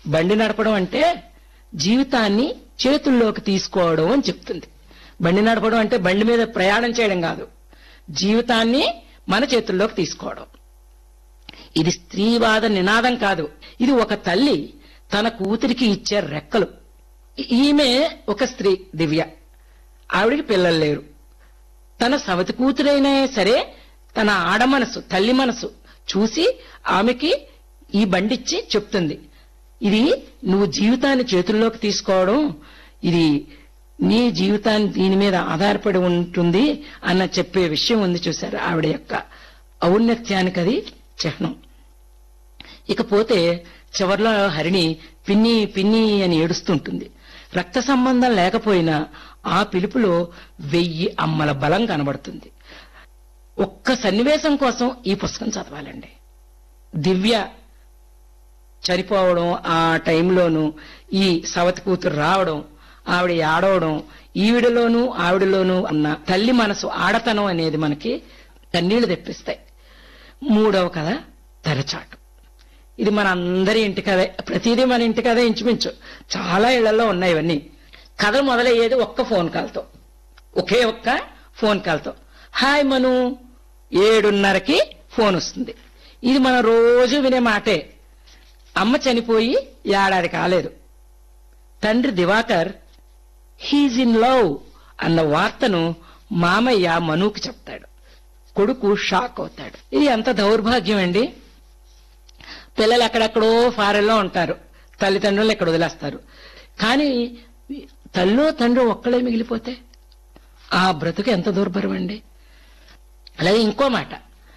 బండి నడపడం అంటే జీవితాన్ని చేతుల్లోకి తీసుకోవడం అని చెప్తుంది బండి నడపడం అంటే బండి మీద ప్రయాణం చేయడం కాదు జీవితాన్ని మన చేతుల్లోకి తీసుకోవడం ఇది స్త్రీవాద నినాదం కాదు ఇది ఒక తల్లి తన కూతురికి ఇచ్చే రెక్కలు ఈ- ఈమె ఒక స్త్రీ దివ్య ఆవిడికి పిల్లలు లేరు తన సవతి కూతురైనా సరే తన ఆడ మనసు తల్లి మనసు చూసి ఆమెకి ఈ బండిచ్చి చెప్తుంది ఇది నువ్వు జీవితాన్ని చేతుల్లోకి తీసుకోవడం ఇది నీ జీవితాన్ని దీని మీద ఆధారపడి ఉంటుంది అన్న చెప్పే విషయం ఉంది చూసారు ఆవిడ యొక్క ఔన్నత్యానికి అది చిహ్నం ఇకపోతే చివర్లో హరిణి పిన్ని పిన్ని అని ఏడుస్తుంటుంది రక్త సంబంధం లేకపోయినా ఆ పిలుపులో వెయ్యి అమ్మల బలం కనబడుతుంది ఒక్క సన్నివేశం కోసం ఈ పుస్తకం చదవాలండి దివ్య చనిపోవడం ఆ టైంలోనూ ఈ సవతి కూతురు రావడం ఆవిడ ఆడవడం ఈవిడలోనూ ఆవిడలోనూ ఉన్న తల్లి మనసు ఆడతనం అనేది మనకి కన్నీళ్లు తెప్పిస్తాయి మూడవ కథ తెరచాటు ఇది మన అందరి ఇంటి కథే ప్రతిదీ మన ఇంటి కథే ఇంచుమించు చాలా ఇళ్లలో ఉన్నాయి ఇవన్నీ కథ మొదలయ్యేది ఒక్క ఫోన్ కాల్తో ఒకే ఒక్క ఫోన్ కాల్తో హాయ్ మను ఏడున్నరకి ఫోన్ వస్తుంది ఇది మనం రోజు వినే మాటే అమ్మ చనిపోయి ఏడాది కాలేదు తండ్రి దివాకర్ హీజ్ ఇన్ లవ్ అన్న వార్తను మామయ్య మనుకి చెప్తాడు కొడుకు షాక్ అవుతాడు ఇది ఎంత దౌర్భాగ్యం అండి పిల్లలు ఎక్కడెక్కడో ఫారెన్లో ఉంటారు తల్లిదండ్రులు ఇక్కడ వదిలేస్తారు కానీ తల్లో తండ్రి ఒక్కడే మిగిలిపోతే ఆ బ్రతుకు ఎంత దుర్భరం అండి అలాగే ఇంకో మాట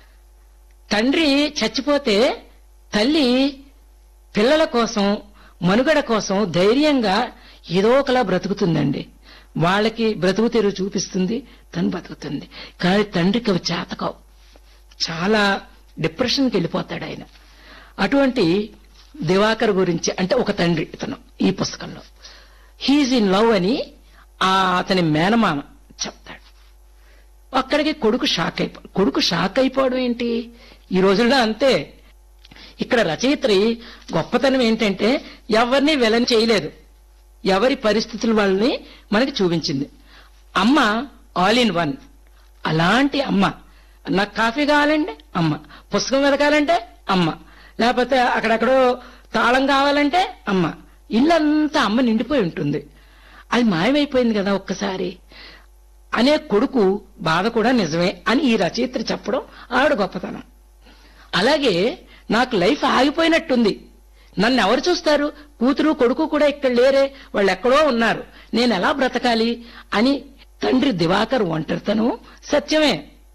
తండ్రి చచ్చిపోతే తల్లి పిల్లల కోసం మనుగడ కోసం ధైర్యంగా ఏదో ఒకలా బ్రతుకుతుందండి వాళ్ళకి బ్రతుకు తెరువు చూపిస్తుంది తను బతుకుతుంది కానీ తండ్రికి అవి చేతకావు చాలా డిప్రెషన్కి వెళ్ళిపోతాడు ఆయన అటువంటి దివాకర్ గురించి అంటే ఒక తండ్రి ఇతను ఈ పుస్తకంలో హీజ్ ఇన్ లవ్ అని ఆ అతని మేనమామ చెప్తాడు అక్కడికి కొడుకు షాక్ అయిపో కొడుకు షాక్ అయిపోవడం ఏంటి ఈ రోజుల్లో అంతే ఇక్కడ రచయిత్రి గొప్పతనం ఏంటంటే ఎవరిని వెలని చేయలేదు ఎవరి పరిస్థితుల వాళ్ళని మనకి చూపించింది అమ్మ ఆల్ ఇన్ వన్ అలాంటి అమ్మ నాకు కాఫీ కావాలంటే అమ్మ పుస్తకం వెతకాలంటే అమ్మ లేకపోతే అక్కడెక్కడో తాళం కావాలంటే అమ్మ ఇల్లంతా అమ్మ నిండిపోయి ఉంటుంది అది మాయమైపోయింది కదా ఒక్కసారి అనే కొడుకు బాధ కూడా నిజమే అని ఈ రచయిత్రి చెప్పడం ఆవిడ గొప్పతనం అలాగే నాకు లైఫ్ ఆగిపోయినట్టుంది నన్ను ఎవరు చూస్తారు కూతురు కొడుకు కూడా ఇక్కడ లేరే వాళ్ళు ఎక్కడో ఉన్నారు నేను ఎలా బ్రతకాలి అని తండ్రి దివాకర్ ఒంటరితనం సత్యమే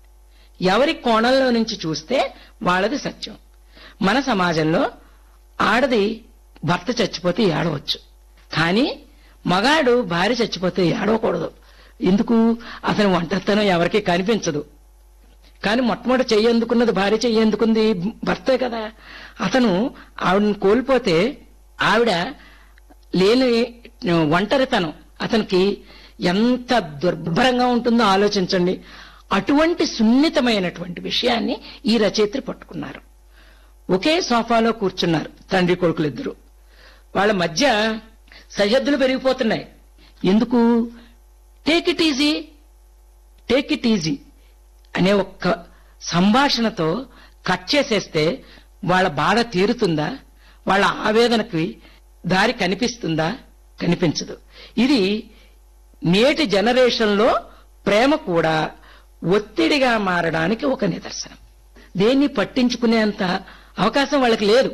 ఎవరి కోణంలో నుంచి చూస్తే వాళ్ళది సత్యం మన సమాజంలో ఆడది భర్త చచ్చిపోతే ఏడవచ్చు కానీ మగాడు భార్య చచ్చిపోతే ఏడవకూడదు ఎందుకు అతని ఒంటరితనం ఎవరికీ కనిపించదు కానీ మొట్టమొదటి చెయ్యేందుకున్నది భార్య చెయ్యేందుకుంది భర్తే కదా అతను ఆవిడని కోల్పోతే ఆవిడ లేని ఒంటరితనం అతనికి ఎంత దుర్భరంగా ఉంటుందో ఆలోచించండి అటువంటి సున్నితమైనటువంటి విషయాన్ని ఈ రచయిత్రి పట్టుకున్నారు ఒకే సోఫాలో కూర్చున్నారు తండ్రి కొడుకులిద్దరు వాళ్ళ మధ్య సరిహద్దులు పెరిగిపోతున్నాయి ఎందుకు take it easy take it easy అనే ఒక్క సంభాషణతో కట్ చేసేస్తే వాళ్ళ బాధ తీరుతుందా వాళ్ళ ఆవేదనకి దారి కనిపిస్తుందా కనిపించదు ఇది నేటి జనరేషన్లో ప్రేమ కూడా ఒత్తిడిగా మారడానికి ఒక నిదర్శనం దేన్ని పట్టించుకునేంత అవకాశం వాళ్ళకి లేదు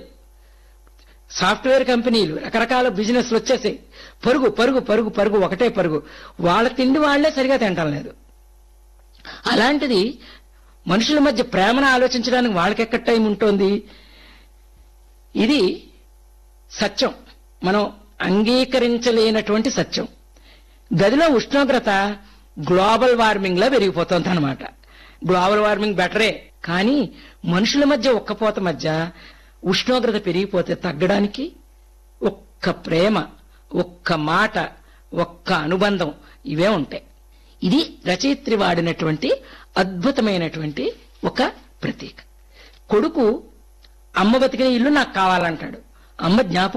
సాఫ్ట్వేర్ కంపెనీలు రకరకాల బిజినెస్లు వచ్చేసాయి పరుగు పరుగు పరుగు పరుగు ఒకటే పరుగు వాళ్ళ తిండి వాళ్లే సరిగా తింటం లేదు అలాంటిది మనుషుల మధ్య ప్రేమను ఆలోచించడానికి వాళ్ళకెక్కడ టైం ఉంటుంది ఇది సత్యం మనం అంగీకరించలేనటువంటి సత్యం గదిలో ఉష్ణోగ్రత గ్లోబల్ వార్మింగ్ లా పెరిగిపోతుంది అనమాట గ్లోబల్ వార్మింగ్ బెటరే కానీ మనుషుల మధ్య ఒక్కపోత మధ్య ఉష్ణోగ్రత పెరిగిపోతే తగ్గడానికి ఒక్క ప్రేమ ఒక్క మాట ఒక్క అనుబంధం ఇవే ఉంటాయి ఇది రచయిత్రి వాడినటువంటి అద్భుతమైనటువంటి ఒక ప్రతీక కొడుకు అమ్మ బతికిన ఇల్లు నాకు కావాలంటాడు అమ్మ జ్ఞాపకం